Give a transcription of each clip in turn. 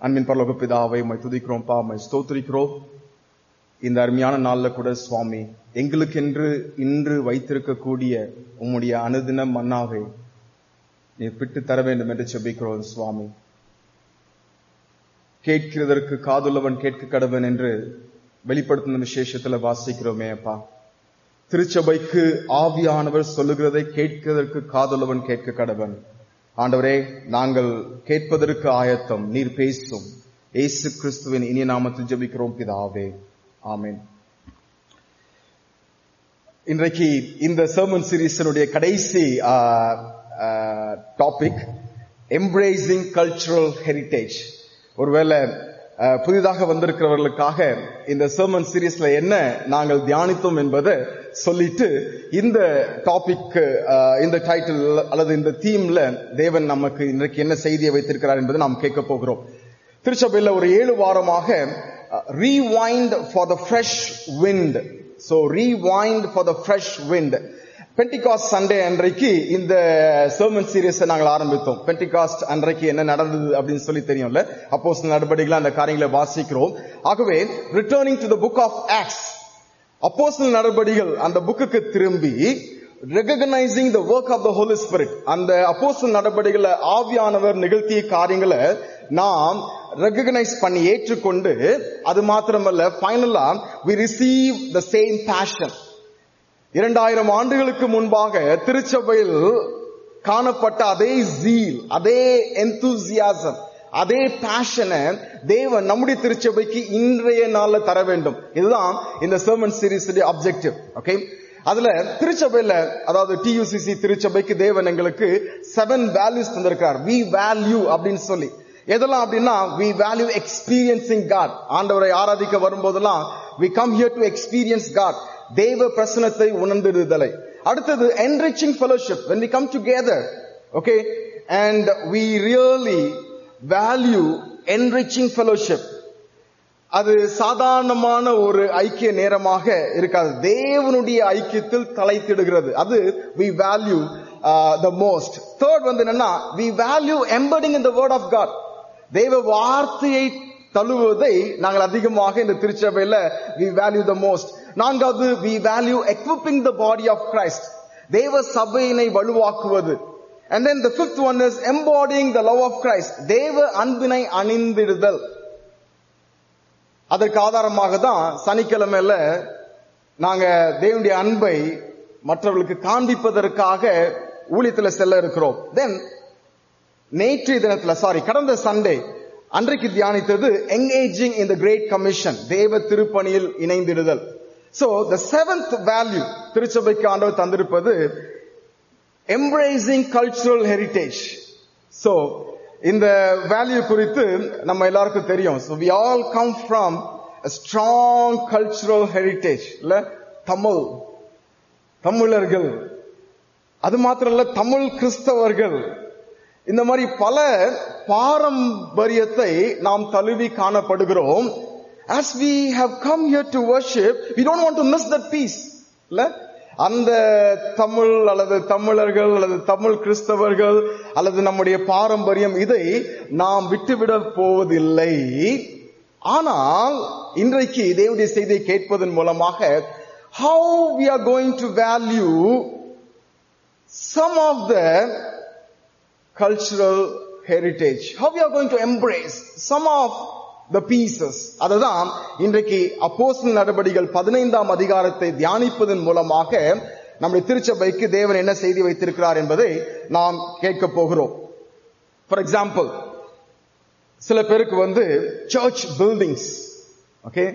அன்பின் பரலோக பிதாவை உம்மை துதிக்கிறோம் பா உம்மை ஸ்தோத்திரிக்கிறோம் இந்த அருமையான நாள்ல கூட சுவாமி எங்களுக்கென்று இன்று வைத்திருக்கக்கூடிய உம்முடைய அனுதின மன்னாவை நீர் பிட்டு தர வேண்டும் என்று செபிக்கிறோம் சுவாமி கேட்கிறதற்கு காதுள்ளவன் கேட்க கடவன் என்று வெளிப்படுத்தின விசேஷத்துல வாசிக்கிறோமே அப்பா திருச்சபைக்கு ஆவியானவர் சொல்லுகிறதை கேட்கிறதற்கு காதுள்ளவன் கேட்க கடவன் ஆண்டவரே நாங்கள் கேட்பதற்கு ஆயத்தம் நீர் பேசும் ஏசு கிறிஸ்துவின் இனிய நாமத்தில் ஜெபிக்கிறோம் பிதாவே ஆமென் இன்றைக்கு இந்த சர்மன் சீரீஸனுடைய கடைசி டாபிக் எம்ப்ரேசிங் கல்ச்சுரல் ஹெரிட்டேஜ் ஒருவேளை அஹ், புதிதாக வந்திருக்கிறவர்களுக்காக இந்த சர்மன் சீரீஸ்ல என்ன நாங்கள் தியானித்தோம் என்பதை சொல்லிட்டு இந்த டாபிக் இந்த டைட்டில் அல்லது இந்த தீம்ல தேவன் நமக்கு இன்றைக்கு என்ன செய்தியை வைத்திருக்கிறார் என்பதை நாம் கேட்க போகிறோம் திருச்சபையில் ஒரு ஏழு வாரமாக rewind for the fresh wind so rewind for the fresh wind Pentecost Sunday அன்றைக்கு இந்த சர்மன் சீரியஸை நாங்கள் ஆரம்பித்தோம் பென்டிகாஸ்ட் அன்றைக்கு என்ன நடந்தது அப்படின்னு சொல்லி தெரியும்ல அப்போ நடவடிக்கைகள் அந்த காரியங்களை வாசிக்கிறோம் ஆகவே returning to the book of Acts அப்போஸ்தல நடபடிகள் அந்த புக்குக்கு திரும்பி recognising the work of the holy spirit அந்த அப்போஸ்தல நடபடிகளை ஆவியானவர் நிகழ்த்திய காரியங்களை நாம் ரெகனைஸ் பண்ணி ஏற்றுக்கொண்டு அது மாத்திரமல்ல ஃபைனலா we receive the same passion இரண்டாயிரம் ஆண்டுகளுக்கு முன்பாக திருச்சபையில் காணப்பட்ட அதே ஜீல் அதே enthusiasm அதே பேஷனை தேவன் நம்முடைய திருச்சபைக்கு இன்றைய நாள்ல தர வேண்டும் இதுதான் இந்த சர்மன் சீரீஸ் அப்ஜெக்டிவ் ஓகே அதுல திருச்சபையில அதாவது டியூசிசி திருச்சபைக்கு தேவன் எங்களுக்கு செவன் வேல்யூஸ் தந்திருக்கார் வி வேல்யூ அப்படின்னு சொல்லி எதெல்லாம் அப்படின்னா வி வேல்யூ எக்ஸ்பீரியன்சிங் காட் ஆண்டவரை ஆராதிக்க வரும்போதெல்லாம் we come here to experience God தேவ பிரசனத்தை உணர்ந்திருதலை அடுத்தது enriching fellowship when we come together okay and we really value enriching fellowship அது சாதாரணமான ஒரு ஐக்கிய நேரமாக இருக்காது தேவனுடைய ஐக்கியத்தில் தலைத்திடுகிறது அது we value uh, the most third வந்து என்னன்னா we value embedding in the word of god தேவ வார்த்தையை தழுவுவதை நாங்கள் அதிகமாக இந்த திருச்சபையில we value the most நான்காவது we value equipping the body of christ தேவ சபையினை வலுவாக்குவது and then the fifth one is embodying the love of christ தேவ அன்பினை அணிந்திடுதல் அதற்கு ஆதாரமாக தான் சனிக்கிழமையில நாங்க தேவனுடைய அன்பை மற்றவர்களுக்கு காண்பிப்பதற்காக ஊழியத்துல செல்ல இருக்கிறோம் தென் நேற்றைய தினத்துல சாரி கடந்த சண்டே அன்றைக்கு தியானித்தது engaging in the great commission தேவ திருப்பணியில் இணைந்திடுதல் சோ த செவன்த் வேல்யூ திருச்சபைக்கு ஆண்டவர் தந்திருப்பது எம்ப்ரேசிங் கல்ச்சுரல் ஹெரிட்டேஜ் சோ இந்த வேல்யூ குறித்து நம்ம எல்லாருக்கும் தெரியும் so we all come from strong cultural heritage இல்ல தமிழ் தமிழர்கள் அது மாத்திரம் இல்ல தமிழ் கிறிஸ்தவர்கள் இந்த மாதிரி பல பாரம்பரியத்தை நாம் தழுவி காணப்படுகிறோம் as we have come here to worship we don't want to miss that piece இல்ல அந்த தமிழ் அல்லது தமிழர்கள் அல்லது தமிழ் கிறிஸ்தவர்கள் அல்லது நம்முடைய பாரம்பரியம் இதை நாம் விட்டுவிட போவதில்லை ஆனால் இன்றைக்கு தேவனுடைய செய்தியை கேட்பதன் மூலமாக how we are going to value some of the cultural heritage how we are going to embrace some of the pieces அதுதான் இன்றைக்கு அப்போஸ்தல நடபடிகள் பதினைந்தாம் அதிகாரத்தை தியானிப்பதன் மூலமாக நம்முடைய திருச்சபைக்கு தேவன் என்ன செய்தி வைத்திருக்கிறார் என்பதை நாம் கேட்க போகிறோம் ஃபார் எக்ஸாம்பிள் சில பேருக்கு வந்து church buildings okay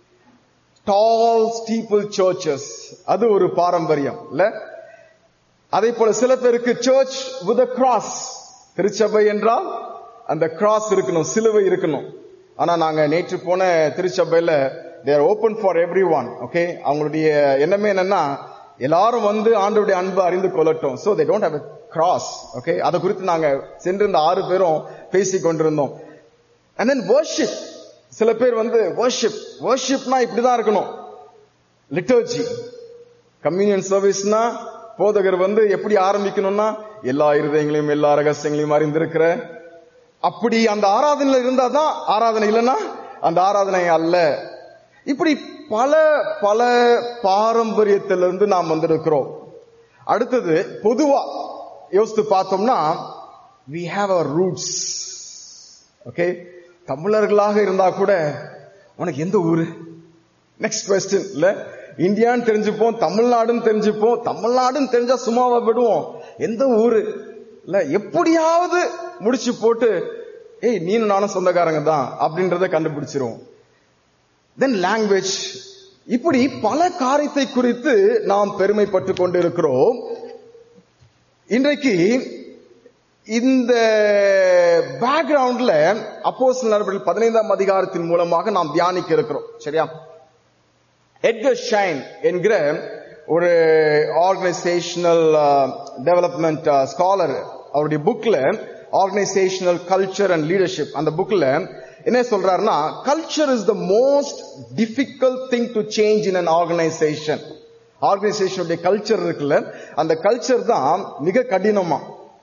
tall steeple churches அது ஒரு பாரம்பரியம் இல்ல அதே போல சில பேருக்கு சர்ச் வித் கிராஸ் திருச்சபை என்றால் அந்த கிராஸ் இருக்கணும் சிலுவை இருக்கணும் ஆனா நாங்க நேற்று போன திருச்சபையில there open for everyone okay அவங்களுடைய எண்ணமே என்னன்னா எல்லாரும் வந்து ஆண்டோடைய அன்பு அறிந்து கொள்ளட்டும் so they don't have cross okay அதை குறித்து நாங்க சென்றிருந்த ஆறு பேரும் பேசி கொண்டிருந்தோம் அண்ட் தென் வர்ஷிப் சில பேர் வந்து வர்ஷிப் வர்ஷிப்னா இப்படிதான் இருக்கணும் லிட்டர்ஜி கம்யூனியன் சர்வீஸ்னா போதகர் வந்து எப்படி ஆரம்பிக்கணும்னா எல்லா இருதயங்களையும் எல்லா ரகசியங்களையும் அறிந்திருக்கிற அப்படி அந்த ஆராதனையில இருந்தா தான் ஆராதனை இல்லைன்னா அந்த ஆராதனை அல்ல இப்படி பல பல பாரம்பரியத்திலிருந்து நாம் வந்திருக்கிறோம் அடுத்தது பொதுவா யோசித்து பார்த்தோம்னா we have our roots okay தமிழர்களாக இருந்தா கூட உனக்கு எந்த ஊரு நெக்ஸ்ட் கொஸ்டின் இல்ல இந்தியான்னு தெரிஞ்சுப்போம் தமிழ்நாடுன்னு தெரிஞ்சுப்போம் தமிழ்நாடுன்னு தெரிஞ்சா சும்மாவா விடுவோம் எந்த ஊரு இல்ல எப்படியாவது முடிச்சு போட்டு ஏய் நீனும் நானும் சொந்தக்காரங்க தான் அப்படின்றத கண்டுபிடிச்சிருவோம் தென் லாங்குவேஜ் இப்படி பல காரியத்தை குறித்து நாம் பெருமைப்பட்டு கொண்டிருக்கிறோம் இன்றைக்கு இந்த பேக்ரவுண்ட்ல அப்போஸ் நடவடிக்கை பதினைந்தாம் அதிகாரத்தின் மூலமாக நாம் தியானிக்க இருக்கிறோம் சரியா எட்கர் ஷைன் என்கிற ஒரு ஆர்கனைசேஷனல் டெவலப்மெண்ட் ஸ்காலர் அவருடைய புக்ல ஆர்கனைசேஷனல் கல்ச்சர் அண்ட் லீடர்ஷிப் அந்த புக்ல என்ன சொல்றாருன்னா culture is the most difficult thing to change in an organisation ஆர்கனைசேஷனுடைய கல்ச்சர் இருக்குல்ல அந்த கல்ச்சர் தான் மிக கடினமா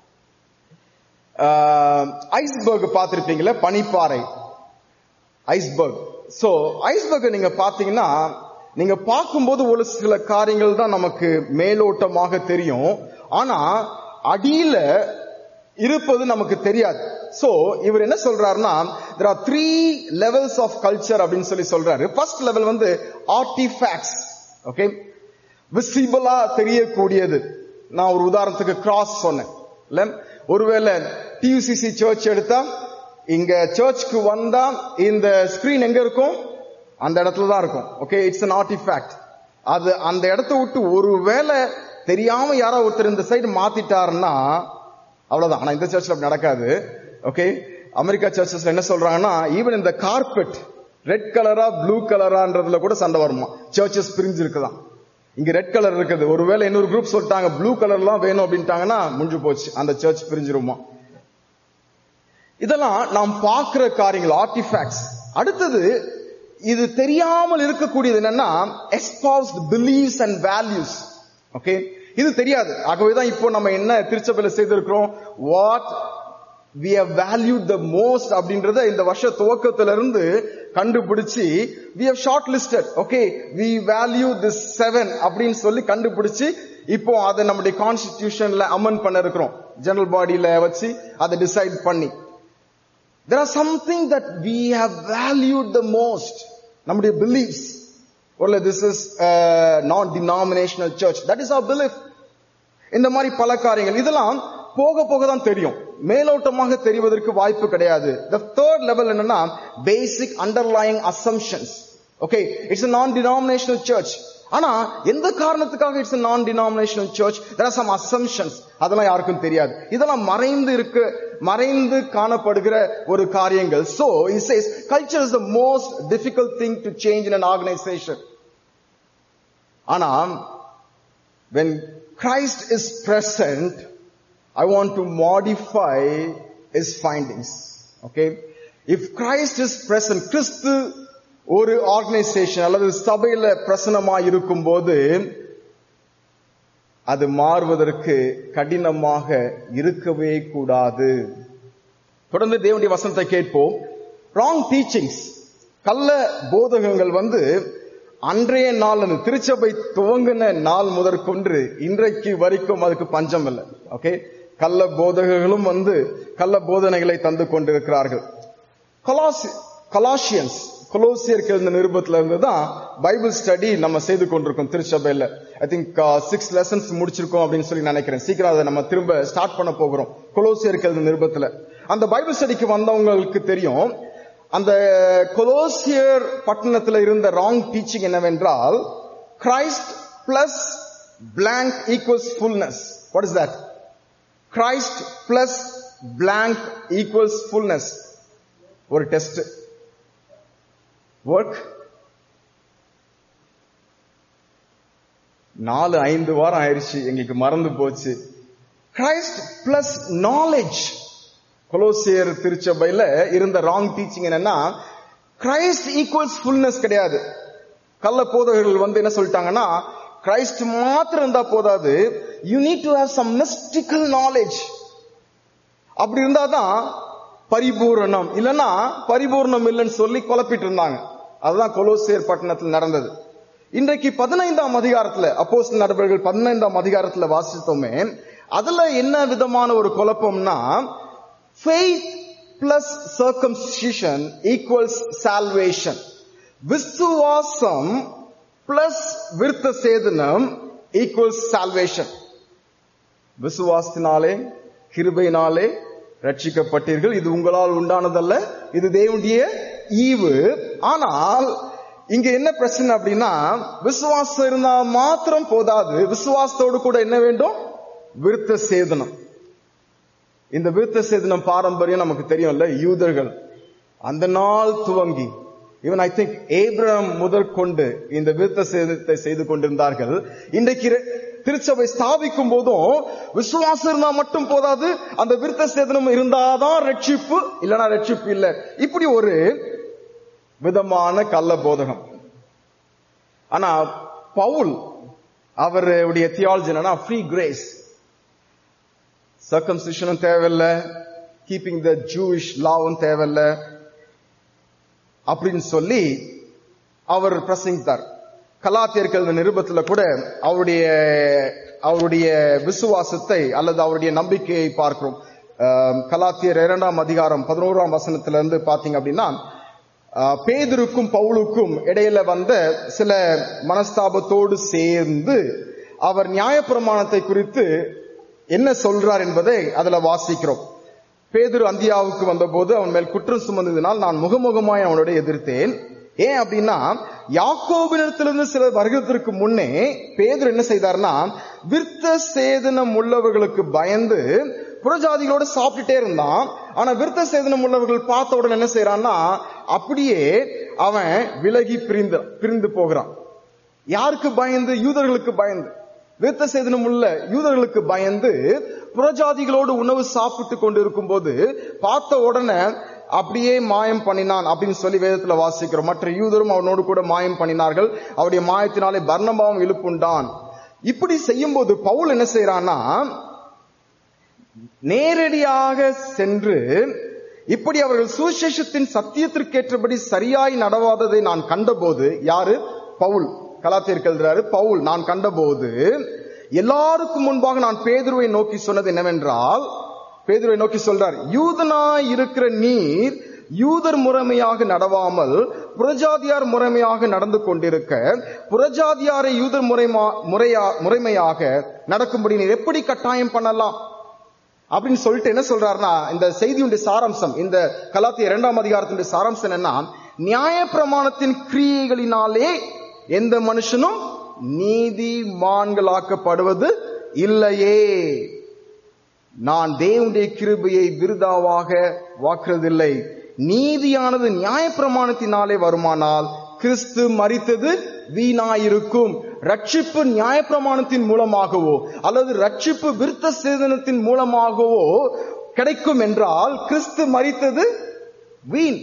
ஐஸ்பர்க் பார்த்திருப்பீங்களா பனிப்பாறை ஐஸ்பர்க் சோ ஐஸ்பர்க் நீங்க பாத்தீங்கன்னா நீங்க பார்க்கும்போது ஒரு சில காரியங்கள் தான் நமக்கு மேலோட்டமாக தெரியும் ஆனா அடியில இருப்பது நமக்கு தெரியாது சோ இவர் என்ன சொல்றாருன்னா there are three levels of culture அப்படின்னு சொல்லி சொல்றாரு ஃபர்ஸ்ட் லெவல் வந்து ஆர்டிஃபேக்ட்ஸ் ஓகே விசிபிளா தெரியக்கூடியது நான் ஒரு உதாரணத்துக்கு கிராஸ் சொன்னேன் இல்ல ஒருவேளை டியூசிசி சர்ச் எடுத்தா இங்க சர்ச்சுக்கு வந்தா இந்த ஸ்கிரீன் எங்க இருக்கும் அந்த இடத்துல தான் இருக்கும் ஓகே இட்ஸ் அன் ஆர்டிஃபேக்ட் அது அந்த இடத்த விட்டு ஒருவேளை தெரியாம யாரோ ஒருத்தர் இந்த சைடு மாத்திட்டாருன்னா அவ்வளவுதான் ஆனா இந்த சர்ச்ல அப்படி நடக்காது ஓகே அமெரிக்கா சர்ச்சஸ்ல என்ன சொல்றாங்கன்னா ஈவன் இந்த கார்பெட் ரெட் கலரா ப்ளூ கலரான்றதுல கூட சண்டை வருமா சர்ச்சஸ் பிரிஞ்சு இருக்குதான் இங்க ரெட் கலர் இருக்குது ஒருவேளை இன்னொரு குரூப் சொல்லிட்டாங்க ப்ளூ கலர்லாம் வேணும் அப்படின்ட்டாங்கன்னா முடிஞ்சு போச்சு அந்த சர்ச் பிரிஞ்சிருமா இதெல்லாம் நாம் பார்க்கிற காரியங்கள் ஆர்டிஃபேக்ட்ஸ் அடுத்தது இது தெரியாமல் இருக்கக்கூடியது என்னன்னா espoused beliefs and values okay இது தெரியாது ஆகவேதான் இப்போ நம்ம என்ன திருச்சபையில செய்திருக்கிறோம் what we have valued the most அப்படின்றத இந்த வருஷ துவக்கத்துல இருந்து கண்டுபிடிச்சு we have short listed okay we value this seven அப்படின்னு சொல்லி கண்டுபிடிச்சு இப்போ அதை நம்முடைய கான்ஸ்டிடியூஷன்ல அமெண்ட் பண்ண இருக்கிறோம் ஜெனரல் பாடியில வச்சு அதை டிசைட் பண்ணி there are something that we have valued the most நம்முடைய beliefs ஒருல this is a non-denominational church that is our belief இந்த மாதிரி பல காரியங்கள் இதெல்லாம் போக போக தான் தெரியும் மேலோட்டமாக தெரிவதற்கு வாய்ப்பு கிடையாது the third level என்னன்னா basic underlying assumptions okay it's a non-denominational church ஆனா எந்த காரணத்துக்காக it's non denominational church there are some assumptions அதெல்லாம் யாருக்கும் தெரியாது இதெல்லாம் மறைந்து இருக்கு மறைந்து காணப்படுகிற ஒரு காரியங்கள் so he says culture is the most difficult thing to change in an organization ஆனா when Christ is present I want to modify his findings okay if Christ is present கிறிஸ்து ஒரு ஆர்கனைசேஷன் அல்லது சபையில பிரசனமா இருக்கும் போது அது மாறுவதற்கு கடினமாக இருக்கவே கூடாது தொடர்ந்து தேவனுடைய வசனத்தை கேட்போம் ராங் டீச்சிங்ஸ் கள்ள போதகங்கள் வந்து அன்றைய நாள் அந்த திருச்சபை துவங்கின நாள் முதற்கொன்று இன்றைக்கு வரைக்கும் அதுக்கு பஞ்சம் இல்லை ஓகே கள்ள போதகர்களும் வந்து கள்ள போதனைகளை தந்து கொண்டிருக்கிறார்கள் கொலாசி கொலாசியன்ஸ் கொலோசியருக்கு எழுந்த நிருபத்துல இருந்து தான் பைபிள் ஸ்டடி நம்ம செய்து கொண்டிருக்கோம் திருச்சபையில ஐ திங்க் சிக்ஸ் லெசன்ஸ் முடிச்சிருக்கோம் அப்படின்னு சொல்லி நினைக்கிறேன் சீக்கிரம் அதை நம்ம திரும்ப ஸ்டார்ட் பண்ண போகிறோம் கொலோசியருக்கு எழுந்த நிருபத்துல அந்த பைபிள் ஸ்டடிக்கு வந்தவங்களுக்கு தெரியும் அந்த கொலோசியர் பட்டணத்துல இருந்த ராங் டீச்சிங் என்னவென்றால் Christ plus blank equals fullness what is that Christ plus blank equals fullness ஒரு டெஸ்ட் ஒர்க் நாலு ஐந்து வாரம் ஆயிடுச்சு எங்களுக்கு மறந்து போச்சு கிரைஸ்ட் பிளஸ் நாலேஜ் கொலோசியர் திருச்சபையில இருந்த ராங் டீச்சிங் என்னன்னா கிரைஸ்ட் ஈக்குவல்ஸ் ஃபுல்னஸ் கிடையாது கள்ள போதகர்கள் வந்து என்ன சொல்லிட்டாங்கன்னா கிரைஸ்ட் மாத்திரம் இருந்தா போதாது you need to have some mystical knowledge அப்படி இருந்தாதான் பரிபூரணம் இல்லைன்னா பரிபூர்ணம் இல்லைன்னு சொல்லி குழப்பிட்டு இருந்தாங்க அதுதான் கொலோசியர் பட்டணத்தில் நடந்தது இன்றைக்கு பதினைந்தாம் அதிகாரத்துல அப்போஸ் நடவடிக்கைகள் பதினைந்தாம் அதிகாரத்துல வாசித்தோமே அதுல என்ன விதமான ஒரு குழப்பம்னா faith plus circumcision equals salvation விசுவாசம் பிளஸ் விருத்த சேதனம் ஈக்குவல்ஸ் சால்வேஷன் விசுவாசத்தினாலே கிருபையினாலே ரட்சிக்கப்பட்டீர்கள் இது உங்களால் உண்டானதல்ல இது தேவனுடைய ஈவு ஆனால் இங்க என்ன பிரச்சனை அப்படின்னா விசுவாசம் இருந்தா மாத்திரம் போதாது விசுவாசத்தோடு கூட என்ன வேண்டும் விருத்த சேதனம் இந்த விருத்த சேதனம் பாரம்பரியம் நமக்கு தெரியும்ல யூதர்கள் அந்த நாள் துவங்கி இவன் ஐ திங்க் ஏப்ரம் முதற்கொண்டு இந்த விருத்த சேதத்தை செய்து கொண்டிருந்தார்கள் இன்றைக்கு ரெ- திருச்சபை ஸ்தாபிக்கும் போதும் விசுவாசம் இருந்தா மட்டும் போதாது அந்த விருத்த சேதனம் இருந்தாதான் ரட்சிப்பு இல்லனா ரட்சிப்பு இல்ல இப்படி ஒரு விதமான கள்ள போதகம் ஆனா பவுல் அவருடைய தியாலஜி என்னன்னா ஃப்ரீ கிரேஸ் சர்க்கம்சிஷனும் தேவையில்லை கீப்பிங் த ஜூயிஷ் லாவும் தேவையில்லை அப்படின்னு சொல்லி அவர் பிரசங்கித்தார் கலாத்தியர்கள் நிருபத்துல கூட அவருடைய அவருடைய விசுவாசத்தை அல்லது அவருடைய நம்பிக்கையை பார்க்கிறோம் ஆம், கலாத்தியர் இரண்டாம் அதிகாரம் பதினோராம் வசனத்துல இருந்து பாத்தீங்க அப்படின்னா ஆ, பேதுருக்கும் பவுலுக்கும் இடையில வந்த சில மனஸ்தாபத்தோடு சேர்ந்து அவர் நியாயப்பிரமாணத்தை குறித்து என்ன சொல்றார் என்பதை அதுல வாசிக்கிறோம் பேதுரு அந்தியாவுக்கு வந்தபோது அவன் மேல் குற்றம் சுமந்ததினால் நான் முகமுகமாய் அவனோட எதிர்த்தேன் ஏன் அப்படின்னா யாக்கோபினிடத்திலிருந்து சிலர் வருகிறதற்கு முன்னே பேதுரு என்ன செய்தார்னா விருத்த சேதனம் உள்ளவர்களுக்கு பயந்து புறஜாதிகளோட சாப்பிட்டுட்டே இருந்தான் ஆனா விருத்த சேதனம் உள்ளவர்கள் பார்த்த உடனே என்ன செய்யறான்னா அப்படியே அவன் விலகி பிரிந்து பிரிந்து போகிறான் யாருக்கு பயந்து யூதர்களுக்கு பயந்து விருத்த சேதனம் உள்ள யூதர்களுக்கு பயந்து புறஜாதிகளோடு உணவு சாப்பிட்டு கொண்டு இருக்கும்போது பார்த்த உடனே அப்படியே மாயம் பண்ணினான் அப்படின்னு சொல்லி வேதத்துல வாசிக்கிறோம் மற்ற யூதரும் அவனோடு கூட மாயம் பண்ணினார்கள் அவருடைய மாயத்தினாலே பர்ணபாவம் இழுப்புண்டான் இப்படி செய்யும்போது பவுல் என்ன செய்யறான்னா நேரடியாக சென்று இப்படி அவர்கள் சுவிசேஷத்தின் சத்தியத்திற்கேற்றபடி சரியாய் நடவாததை நான் கண்டபோது யாரு பவுல் கலாத்தியருக்கு எழுதுறாரு பவுல் நான் கண்டபோது எல்லாருக்கும் முன்பாக நான் பேதுருவை நோக்கி சொன்னது என்னவென்றால் பேதுருவை நோக்கி சொல்றார் யூதனாய் இருக்கிற நீர் யூதர் முறைமையாக நடவாமல் புறஜாதியார் முறைமையாக நடந்து கொண்டிருக்க புறஜாதியாரை யூதர் முறைமா முறையா முறைமையாக நடக்கும்படி நீர் எப்படி கட்டாயம் பண்ணலாம் அப்படின்னு சொல்லிட்டு என்ன சொல்றாருன்னா இந்த செய்தியுடைய சாராம்சம் இந்த கலாத்திய இரண்டாம் அதிகாரத்தினுடைய சாராம்சம் என்னன்னா நியாயப்பிரமாணத்தின் கிரியைகளினாலே எந்த மனுஷனும் நீதிமான்களாக்கப்படுவது இல்லையே நான் தேவனுடைய கிருபையை விருதாவாக வாக்குறதில்லை நீதியானது நியாயப்பிரமாணத்தினாலே வருமானால் கிறிஸ்து மரித்தது வீணாயிருக்கும் ரட்சிப்பு நியாயப்பிரமாணத்தின் மூலமாகவோ அல்லது ரட்சிப்பு விருத்த சேதனத்தின் மூலமாகவோ கிடைக்கும் என்றால் கிறிஸ்து மரித்தது வீண்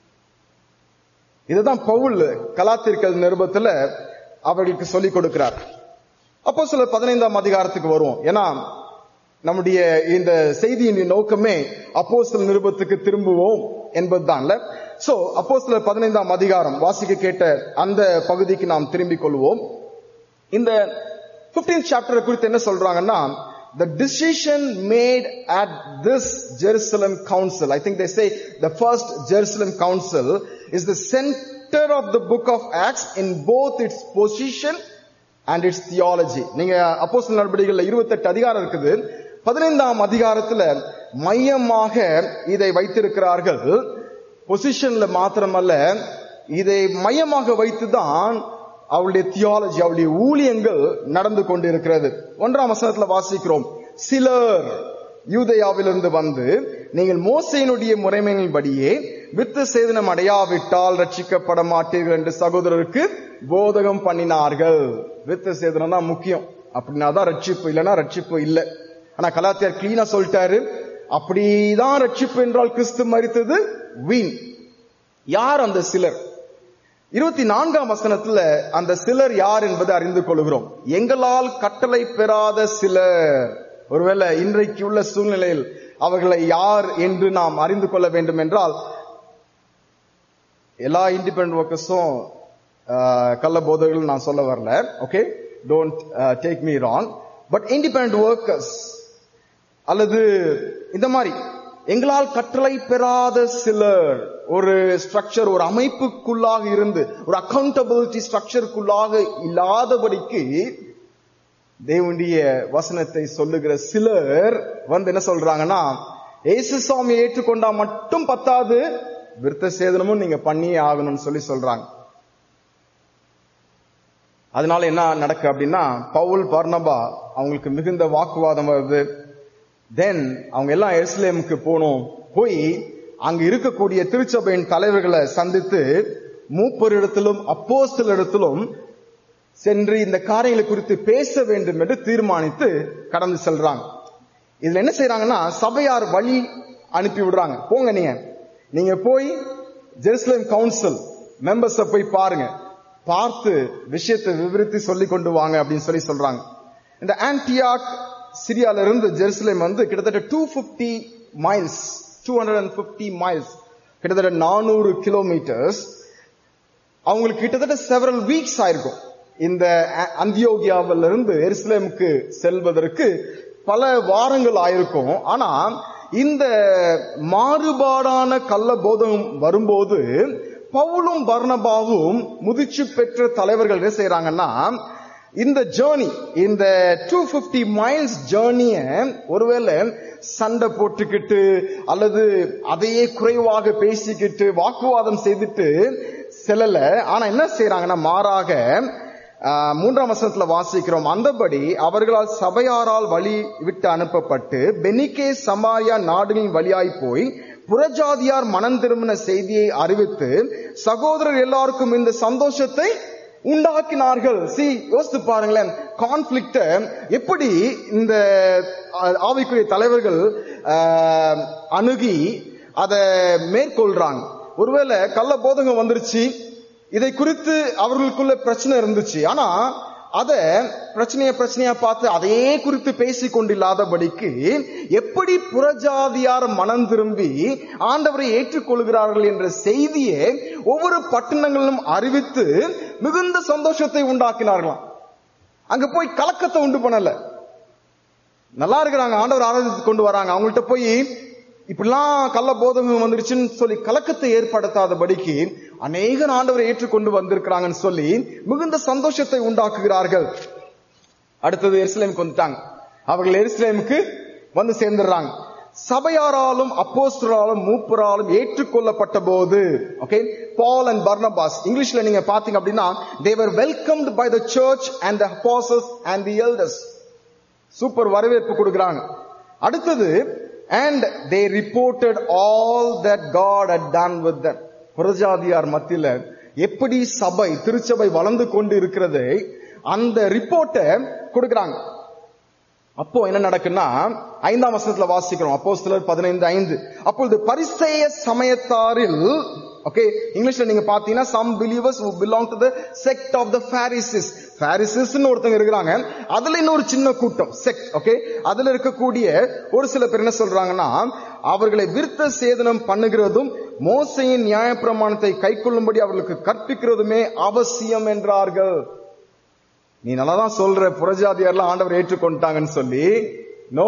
இதுதான் பவுல் கலாத்திற்கல் நிருபத்துல அவர்களுக்கு சொல்லிக் கொடுக்கிறார் அப்போ சில பதினைந்தாம் அதிகாரத்துக்கு வருவோம் ஏன்னா நம்முடைய இந்த செய்தியின் நோக்கமே அப்போ சில நிருபத்துக்கு திரும்புவோம் என்பதுதான்ல சோ அப்போ சில பதினைந்தாம் அதிகாரம் வாசிக்க கேட்ட அந்த பகுதிக்கு நாம் திரும்பிக் கொள்வோம் இந்த 15th சாப்டர் குறித்து என்ன சொல்றாங்கன்னா the decision made at this Jerusalem council I think they say the first Jerusalem council is the center of the book of Acts in both its position and its theology நீங்க அப்போஸ்தலர் நடவடிக்கைகள்ல 28 அதிகாரம் இருக்குது பதினைந்தாம் அதிகாரத்துல மையமாக இதை வைத்திருக்கிறார்கள் பொசிஷன்ல மாத்திரமல்ல இதை மையமாக வைத்துதான் அவளுடைய தியாலஜி அவளுடைய ஊழியங்கள் நடந்து கொண்டிருக்கிறது ஒன்றாம் வசனத்துல வாசிக்கிறோம் சிலர் யூதயாவிலிருந்து வந்து நீங்கள் மோசையினுடைய முறைமையின்படியே வித்து சேதனம் அடையாவிட்டால் ரட்சிக்கப்பட மாட்டீர்கள் என்று சகோதரருக்கு போதகம் பண்ணினார்கள் வித்து சேதனம் தான் முக்கியம் அப்படின்னா தான் ரட்சிப்பு இல்லைன்னா ரட்சிப்பு இல்லை ஆனா கலாத்தியார் கிளீனா சொல்லிட்டாரு அப்படிதான் ரட்சிப்பு என்றால் கிறிஸ்து மரித்தது வீண் யார் அந்த சிலர் இருபத்தி நான்காம் வசனத்துல அந்த சிலர் யார் என்பதை அறிந்து கொள்கிறோம் எங்களால் கட்டளை பெறாத சிலர் ஒருவேளை இன்றைக்கு உள்ள சூழ்நிலையில் அவர்களை யார் என்று நாம் அறிந்து கொள்ள வேண்டும் என்றால் எல்லா இண்டிபெண்ட் ஒர்க்கர்ஸும் கள்ள போதகர்கள் நான் சொல்ல வரல okay don't take me wrong but independent workers அல்லது இந்த மாதிரி எங்களால் கட்டளை பெறாத சிலர் ஒரு ஸ்ட்ரக்சர் ஒரு அமைப்புக்குள்ளாக இருந்து ஒரு அக்கௌண்டபிலிட்டி ஸ்ட்ரக்சருக்குள்ளாக இல்லாதபடிக்கு தேவனுடைய வசனத்தை சொல்லுகிற சிலர் வந்து என்ன சொல்றாங்கன்னா ஏசு சுவாமி ஏற்றுக்கொண்டா மட்டும் பத்தாது விருத்த சேதனமும் நீங்க பண்ணியே ஆகணும்னு சொல்லி சொல்றாங்க அதனால என்ன நடக்கு அப்படின்னா பவுல் பர்ணபா அவங்களுக்கு மிகுந்த வாக்குவாதம் வருது தென் அவங்க எல்லாம் எருசலேமுக்கு போனோம் போய் அங்க இருக்கக்கூடிய திருச்சபையின் தலைவர்களை சந்தித்து மூப்பரிடத்திலும் அப்போஸ்தலரிடத்திலும் சென்று இந்த காரியங்களை குறித்து பேச வேண்டும் என்று தீர்மானித்து கடந்து செல்றாங்க இதுல என்ன செய்யறாங்கன்னா சபையார் வழி அனுப்பி விடுறாங்க போங்க நீங்க நீங்க போய் ஜெருசலேம் கவுன்சில் மெம்பர்ஸ போய் பாருங்க பார்த்து விஷயத்தை விவரித்து சொல்லி கொண்டு வாங்க அப்படின்னு சொல்லி சொல்றாங்க இந்த ஆன்டியாக் சிரியால இருந்து ஜெருசலேம் வந்து கிட்டத்தட்ட two fifty miles two hundred and fifty miles கிட்டத்தட்ட நானூறு கிலோமீட்டர்ஸ் அவங்களுக்கு கிட்டத்தட்ட செவரல் வீக்ஸ் ஆயிருக்கும் இந்த அந்தியோகியாவில இருந்து எருசலேமுக்கு செல்வதற்கு பல வாரங்கள் ஆயிருக்கும் ஆனா இந்த மாறுபாடான கள்ள போதகம் வரும்போது பவுலும் பர்ணபாவும் முதிர்ச்சி பெற்ற தலைவர்கள் என்ன செய்யறாங்கன்னா இந்த ஜேர்னி இந்த டூ பிப்டி மைல்ஸ் ஜேர்னிய ஒருவேளை சண்டை போட்டுக்கிட்டு அல்லது அதையே குறைவாக பேசிக்கிட்டு வாக்குவாதம் செய்துட்டு செல்லல ஆனா என்ன செய்யறாங்கன்னா மாறாக மூன்றாம் வசனத்துல வாசிக்கிறோம் அந்தபடி அவர்களால் சபையாரால் வழி விட்டு அனுப்பப்பட்டு பெனிகே சமாரியா நாடுகளின் வழியாய் போய் புறஜாதியார் மனம் திரும்பின செய்தியை அறிவித்து சகோதரர் எல்லாருக்கும் இந்த சந்தோஷத்தை உண்டாக்கினார்கள் சி யோசித்து பாருங்களேன் கான்ஃபிளிக்ட எப்படி இந்த ஆவிக்குரிய தலைவர்கள் அணுகி அதை மேற்கொள்றாங்க ஒருவேளை கள்ள போதகம் வந்துருச்சு இதை குறித்து அவர்களுக்குள்ள பிரச்சனை இருந்துச்சு ஆனா அத பிரச்சனைய பிரச்சனையா பார்த்து அதையே குறித்து பேசி கொண்டில்லாதபடிக்கு எப்படி புறஜாதியார் மனம் திரும்பி ஆண்டவரை ஏற்றுக்கொள்கிறார்கள் என்ற செய்தியை ஒவ்வொரு பட்டணங்களிலும் அறிவித்து மிகுந்த சந்தோஷத்தை உண்டாக்கினார்களாம் அங்க போய் கலக்கத்தை உண்டு பண்ணல நல்லா இருக்கிறாங்க ஆண்டவர் ஆராதித்து கொண்டு வராங்க அவங்கள்ட்ட போய் இப்படிலாம் கள்ள போதகம் வந்துருச்சுன்னு சொல்லி கலக்கத்தை ஏற்படுத்தாதபடிக்கு அநேக ஆண்டவரை ஏற்றுக்கொண்டு வந்திருக்கிறாங்கன்னு சொல்லி மிகுந்த சந்தோஷத்தை உண்டாக்குகிறார்கள் அடுத்தது எருசலேமுக்கு வந்துட்டாங்க அவர்கள் எருசலேமுக்கு வந்து சேர்ந்துடுறாங்க சபையாராலும் அப்போஸ்தராலும் மூப்பராலும் ஏற்றுக்கொள்ளப்பட்ட போது ஓகே பால் அண்ட் பர்னபாஸ் இங்கிலீஷ்ல நீங்க பாத்தீங்க அப்படின்னா they were welcomed by the church and the apostles and the elders super வரவேற்பு கொடுக்கிறாங்க அடுத்தது and they reported all that God had done with them புரஜாதியார் மத்தியில எப்படி சபை திருச்சபை வளர்ந்து கொண்டு இருக்கிறதை அந்த ரிப்போர்ட்டை கொடுக்கிறாங்க அப்போ என்ன நடக்குன்னா ஐந்தாம் வருஷத்துல வாசிக்கிறோம் அப்போ சிலர் பதினைந்து ஐந்து அப்பொழுது பரிசெய சமயத்தாரில் ஓகே இங்கிலீஷ்ல நீங்க பாத்தீங்கன்னா some believers who belong to the sect of the pharisees pharisees ஒருத்தங்க இருக்கிறாங்க அதுல இன்னொரு சின்ன கூட்டம் செக்ட் ஓகே அதுல இருக்கக்கூடிய ஒரு சில பேர் என்ன சொல்றாங்கன்னா அவர்களை விருத்த சேதனம் பண்ணுகிறதும் மோசையின் நியாயப்பிரமாணத்தை கைக்கொள்ளும்படி அவர்களுக்கு கற்பிக்கிறதுமே அவசியம் என்றார்கள் நீ நல்லா தான் சொல்ற புறஜாதியார்லாம் ஆண்டவர் ஏற்றுக்கொண்டாங்கன்னு சொல்லி நோ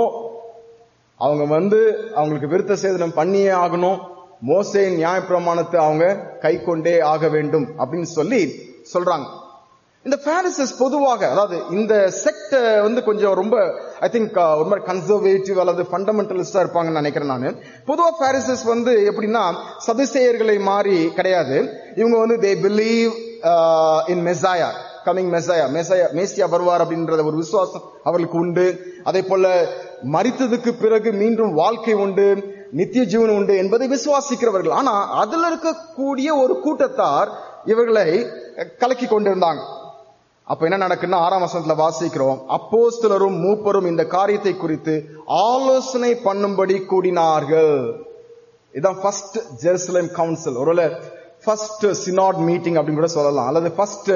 அவங்க வந்து அவங்களுக்கு விருத்த சேதனம் பண்ணியே ஆகணும் மோசையின் நியாயப்பிரமாணத்தை அவங்க கை கொண்டே ஆக வேண்டும் அப்படின்னு சொல்லி சொல்றாங்க இந்த பாரிசஸ் பொதுவாக அதாவது இந்த செக்ட் வந்து கொஞ்சம் ரொம்ப ஐ திங்க் ஒரு மாதிரி கன்சர்வேட்டிவ் அல்லது ஃபண்டமெண்டலிஸ்டா இருப்பாங்கன்னு நினைக்கிறேன் நான் பொதுவா பாரிசஸ் வந்து எப்படின்னா சதுசேயர்களை மாறி கிடையாது இவங்க வந்து தே பிலீவ் இன் மெசாயா கமிங் மெசாயா மெசாயா மேசியா வருவார் அப்படின்றத ஒரு விசுவாசம் அவர்களுக்கு உண்டு அதே போல மரித்ததுக்கு பிறகு மீண்டும் வாழ்க்கை உண்டு நித்திய ஜீவன் உண்டு என்பதை விசுவாசிக்கிறவர்கள் ஆனா அதுல இருக்கக்கூடிய ஒரு கூட்டத்தார் இவர்களை கலக்கி கொண்டிருந்தாங்க அப்ப என்ன நடக்குன்னா ஆறாம் வசனத்துல வாசிக்கிறோம் அப்போஸ்தலரும் மூப்பரும் இந்த காரியத்தை குறித்து ஆலோசனை பண்ணும்படி கூடினார்கள் இதான் ஃபர்ஸ்ட் ஜெருசலேம் கவுன்சில் ஒருவேளை ஃபர்ஸ்ட் சினாட் மீட்டிங் அப்படின்னு கூட சொல்லலாம் அல்லது ஃபர்ஸ்ட்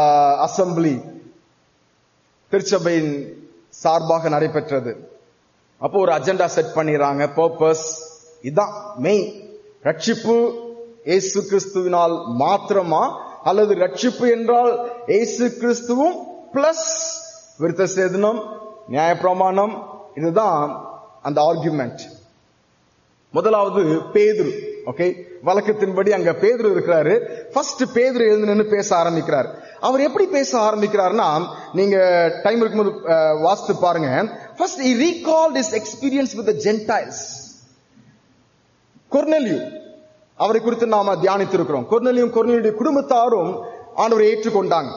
அசம்பிளி திருச்சபையின் சார்பாக நடைபெற்றது அப்போ ஒரு அஜெண்டா செட் பண்ணிடுறாங்க பர்பஸ் இதான் மெயின் ரட்சிப்பு இயேசு கிறிஸ்துவினால் மாத்திரமா அல்லது ரட்சிப்பு என்றால் இயேசு கிறிஸ்துவும் பிளஸ் விருத்த சேதனம் நியாயப்பிரமாணம் இதுதான் அந்த ஆர்குமெண்ட் முதலாவது பேதுரு ஓகே வழக்கத்தின்படி அங்க பேதுரு இருக்கிறாரு ஃபர்ஸ்ட் பேதுரு எழுந்து நின்று பேச ஆரம்பிக்கிறார் அவர் எப்படி பேச ஆரம்பிக்கிறார்னா நீங்க டைம் இருக்கும்போது அஹ், வாசித்து பாருங்க first he recalled his experience with the gentiles கொர்னெலியு அவரை குறித்து நாம தியானித்திருக்கிறோம் கொர்னெலியும் கொர்னெலியுடைய குடும்பத்தாரும் ஆண்டவரை ஏற்றுக்கொண்டாங்க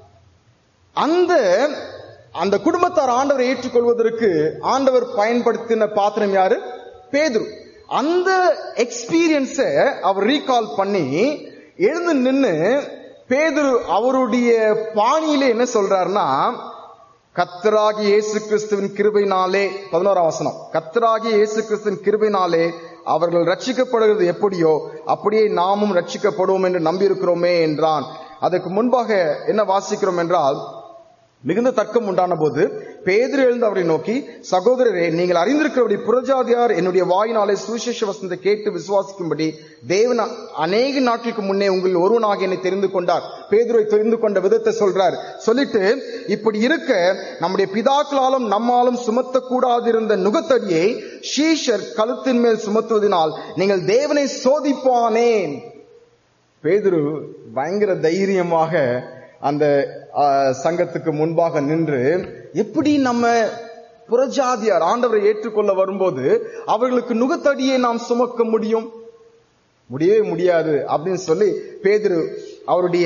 அந்த அந்த குடும்பத்தார் ஆண்டவரை ஏற்றுக்கொள்வதற்கு ஆண்டவர் பயன்படுத்தின பாத்திரம் யாரு பேதுரு அந்த எக்ஸ்பீரியன்ஸ அவர் ரீகால் பண்ணி எழுந்து நின்னு பேதுரு அவருடைய பாணியிலே என்ன சொல்றாருன்னா கத்தராகி இயேசு கிறிஸ்துவின் கிருபையினாலே பதினோராம் வசனம் கத்தராகி இயேசு கிறிஸ்துவின் கிருபையினாலே அவர்கள் ரட்சிக்கப்படுகிறது எப்படியோ அப்படியே நாமும் ரட்சிக்கப்படுவோம் என்று நம்பியிருக்கிறோமே என்றான் அதற்கு முன்பாக என்ன வாசிக்கிறோம் என்றால் மிகுந்த தர்க்கம் உண்டான போது பேதுரு எழுந்து அவரை நோக்கி சகோதரரே நீங்கள் அறிந்திருக்கிறபடி புறஜாதியார் என்னுடைய வாயினாலே சுவிசேஷ வசனத்தை கேட்டு விசுவாசிக்கும்படி தேவன் அநேக நாட்களுக்கு முன்னே உங்களில் ஒருவனாக என்னை தெரிந்து கொண்டார் பேதுருவை தெரிந்து கொண்ட விதத்தை சொல்றார் சொல்லிட்டு இப்படி இருக்க நம்முடைய பிதாக்களாலும் நம்மாலும் சுமத்தக்கூடாதிருந்த நுகத்தடியை ஷீஷர் கழுத்தின் மேல் சுமத்துவதனால் நீங்கள் தேவனை சோதிப்பானேன் பேதுரு பயங்கர தைரியமாக அந்த ஆ, சங்கத்துக்கு முன்பாக நின்று எப்படி நம்ம புறஜாதியார் ஆண்டவரை ஏற்றுக்கொள்ள வரும்போது அவர்களுக்கு நுகத்தடியை நாம் சுமக்க முடியும் முடியவே முடியாது அப்படின்னு சொல்லி பேதுரு அவருடைய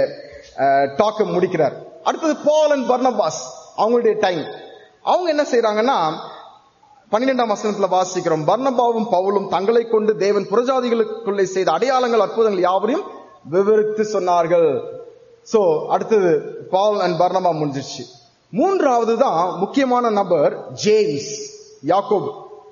டாக்க முடிக்கிறார் அடுத்தது பால் அண்ட் பர்னபாஸ் அவங்களுடைய டைம் அவங்க என்ன செய்யறாங்கன்னா பன்னிரெண்டாம் வசனத்துல வாசிக்கிறோம் பர்னபாவும் பவுலும் தங்களை கொண்டு தேவன் புறஜாதிகளுக்குள்ளே செய்த அடையாளங்கள் அற்புதங்கள் யாவரையும் விவரித்து சொன்னார்கள் சோ அடுத்தது பால் அண்ட் பர்னபா முடிஞ்சிருச்சு மூன்றாவது தான் முக்கியமான நபர் ஜேம்ஸ் யாக்கோப்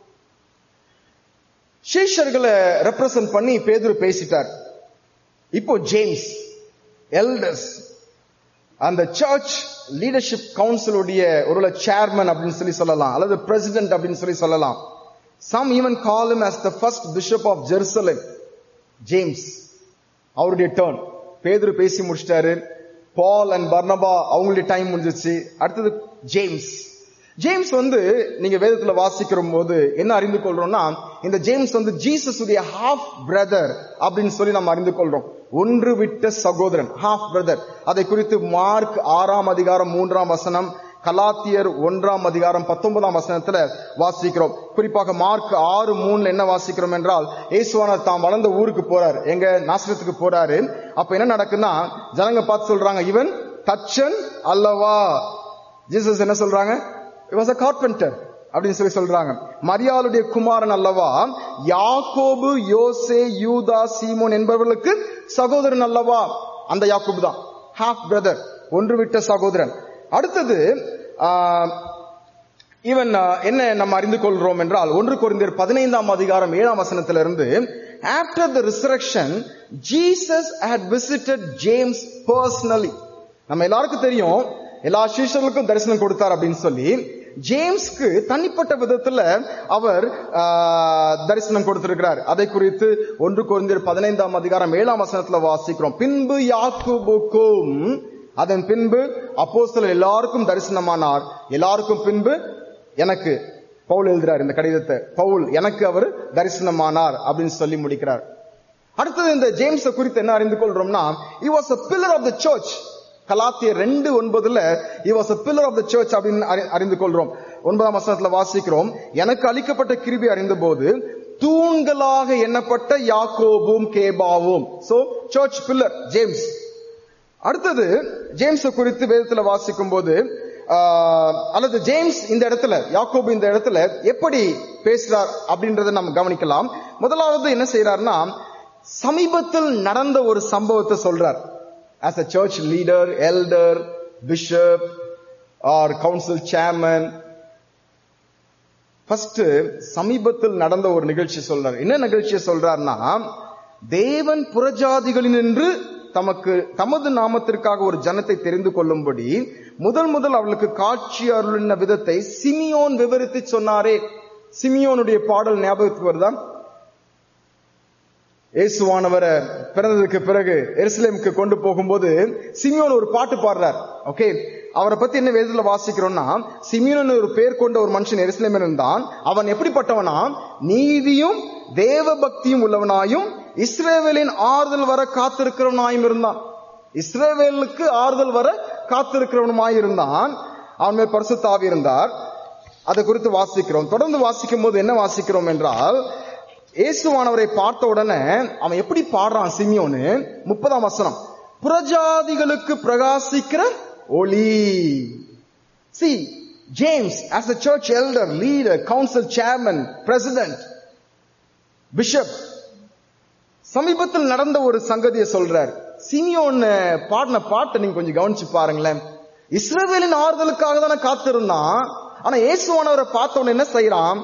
சீஷர்களை ரெப்ரசன்ட் பண்ணி பேதுரு பேசிட்டார் இப்போ ஜேம்ஸ் எல்டர்ஸ் அந்த சர்ச் லீடர்ஷிப் கவுன்சிலுடைய ஒரு சேர்மன் அப்படின்னு சொல்லி சொல்லலாம் அல்லது பிரசிடென்ட் அப்படின்னு சொல்லி சொல்லலாம் some even call him as the first bishop of jerusalem James அவருடைய டேர்ன் பேதுரு பேசி முடிச்சிட்டாரு பால் அண்ட் பர்னபா அவங்களுடைய டைம் முடிஞ்சிச்சு அடுத்தது ஜேம்ஸ் ஜேம்ஸ் வந்து நீங்க வேதத்துல வாசிக்கிற போது என்ன அறிந்து கொள்றோம்னா இந்த ஜேம்ஸ் வந்து ஜீசஸ் உடைய ஹாஃப் பிரதர் அப்படின்னு சொல்லி நம்ம அறிந்து கொள்றோம் ஒன்று விட்ட சகோதரன் ஹாஃப் பிரதர் அதை குறித்து மார்க் ஆறாம் அதிகாரம் மூன்றாம் வசனம் கலாத்தியர் ஒன்றாம் அதிகாரம் பத்தொன்பதாம் வசனத்துல வாசிக்கிறோம் குறிப்பாக மார்க் ஆறு மூணுல என்ன வாசிக்கிறோம் என்றால் இயேசுவானர் தாம் வளர்ந்த ஊருக்கு போறார் எங்க நாசரத்துக்கு போறாரு அப்ப என்ன நடக்குன்னா ஜனங்க பார்த்து சொல்றாங்க இவன் தச்சன் அல்லவா ஜீசஸ் என்ன சொல்றாங்க வாஸ் அ கார்பெண்டர் அப்படின்னு சொல்லி சொல்றாங்க மரியாளுடைய குமாரன் அல்லவா யாக்கோபு யோசே யூதா சீமோன் என்பவர்களுக்கு சகோதரன் அல்லவா அந்த யாக்கோபு தான் ஹாஃப் பிரதர் ஒன்று விட்ட சகோதரன் அடுத்தது ஈவன் என்ன நம்ம அறிந்து கொள்றோம் என்றால் ஒன்று குறைந்தர் பதினைந்தாம் அதிகாரம் ஏழாம் வசனத்திலிருந்து after the resurrection Jesus had visited James personally நம்ம எல்லாருக்கும் தெரியும் எல்லா சீஷர்களுக்கும் தரிசனம் கொடுத்தார் அப்படின்னு சொல்லி ஜேம்ஸ்க்கு தனிப்பட்ட விதத்துல அவர் ஆ, தரிசனம் கொடுத்திருக்கிறார் அதை குறித்து ஒன்று குறைந்தர் பதினைந்தாம் அதிகாரம் ஏழாம் வசனத்துல வாசிக்கிறோம் பின்பு யாக்குபுக்கும் அதன் பின்பு அப்போஸ்தலர் எல்லாருக்கும் தரிசனமானார் எல்லாருக்கும் பின்பு எனக்கு பவுல் எழுதுறார் இந்த கடிதத்தை பவுல் எனக்கு அவர் தரிசனமானார் அப்படின்னு சொல்லி முடிக்கிறார் அடுத்தது இந்த ஜேம்ஸ் குறித்து என்ன அறிந்து கொள்றோம்னா he was a pillar of the church கலாத்தியர் ரெண்டு ஒன்பதுல he was a pillar of the church அப்படின்னு அறி- அறிந்து கொள்றோம் ஒன்பதாம் வசனத்துல வாசிக்கிறோம் எனக்கு அளிக்கப்பட்ட கிருபி அறிந்த போது தூண்களாக எண்ணப்பட்ட யாக்கோபும் கேபாவும் சோ சர்ச் பில்லர் ஜேம்ஸ் அடுத்தது ஜேம்ஸ் குறித்து வேதத்துல வாசிக்கும் போது ஆஹ், அல்லது ஜேம்ஸ் இந்த இடத்துல யாக்கோபு இந்த இடத்துல எப்படி பேசுறார் அப்படின்றத நம்ம கவனிக்கலாம் முதலாவது என்ன செய்யறாருன்னா சமீபத்தில் நடந்த ஒரு சம்பவத்தை சொல்றார் as a church leader elder bishop or council chairman first சமீபத்தில் நடந்த ஒரு நிகழ்ச்சி சொல்றார் என்ன நிகழ்ச்சியை சொல்றாருன்னா தேவன் புறஜாதிகளினின்று தமக்கு தமது நாமத்திற்காக ஒரு ஜனத்தை தெரிந்து கொள்ளும்படி முதல் முதல் அவர்களுக்கு காட்சி அருளின விதத்தை சிமியோன் விவரித்து சொன்னாரே சிமியோனுடைய பாடல் ஞாபகத்துக்கு வருதா இயேசுவானவரை பிறந்ததுக்கு பிறகு எருசலேமுக்கு கொண்டு போகும்போது சிமியோன் ஒரு பாட்டு பாடுறார் ஓகே அவரை பத்தி என்ன வேதத்துல வாசிக்கிறோம்னா சிமியோன் ஒரு பேர் கொண்ட ஒரு மனுஷன் எருசலேம் இருந்தான் அவன் எப்படிப்பட்டவனா நீதியும் தேவ பக்தியும் உள்ளவனாயும் இஸ்ரேவேலின் ஆறுதல் வர காத்திருக்கிறவனாயும் இருந்தான் இஸ்ரேவேலுக்கு ஆறுதல் வர காத்திருக்கிறவனுமாய் இருந்தான் அவன் மேல் பரிசுத்தாவி இருந்தார் அதை குறித்து வாசிக்கிறோம் தொடர்ந்து வாசிக்கும் போது என்ன வாசிக்கிறோம் என்றால் இயேசுவானவரை பார்த்த உடனே அவன் எப்படி பாடுறான் சிமியோனு முப்பதாம் வசனம் புறஜாதிகளுக்கு பிரகாசிக்கிற ஒளி see James as a church elder leader council chairman president bishop சமீபத்தில் நடந்த ஒரு சங்கதியை சொல்றார் சிமியோன் பாடின பாட்டை நீங்க கொஞ்சம் கவனிச்சு பாருங்களேன் இஸ்ரவேலின் ஆறுதலுக்காக தானே காத்திருந்தான் ஆனா இயேசுவானவரை பார்த்த உடனே என்ன செய்யறான்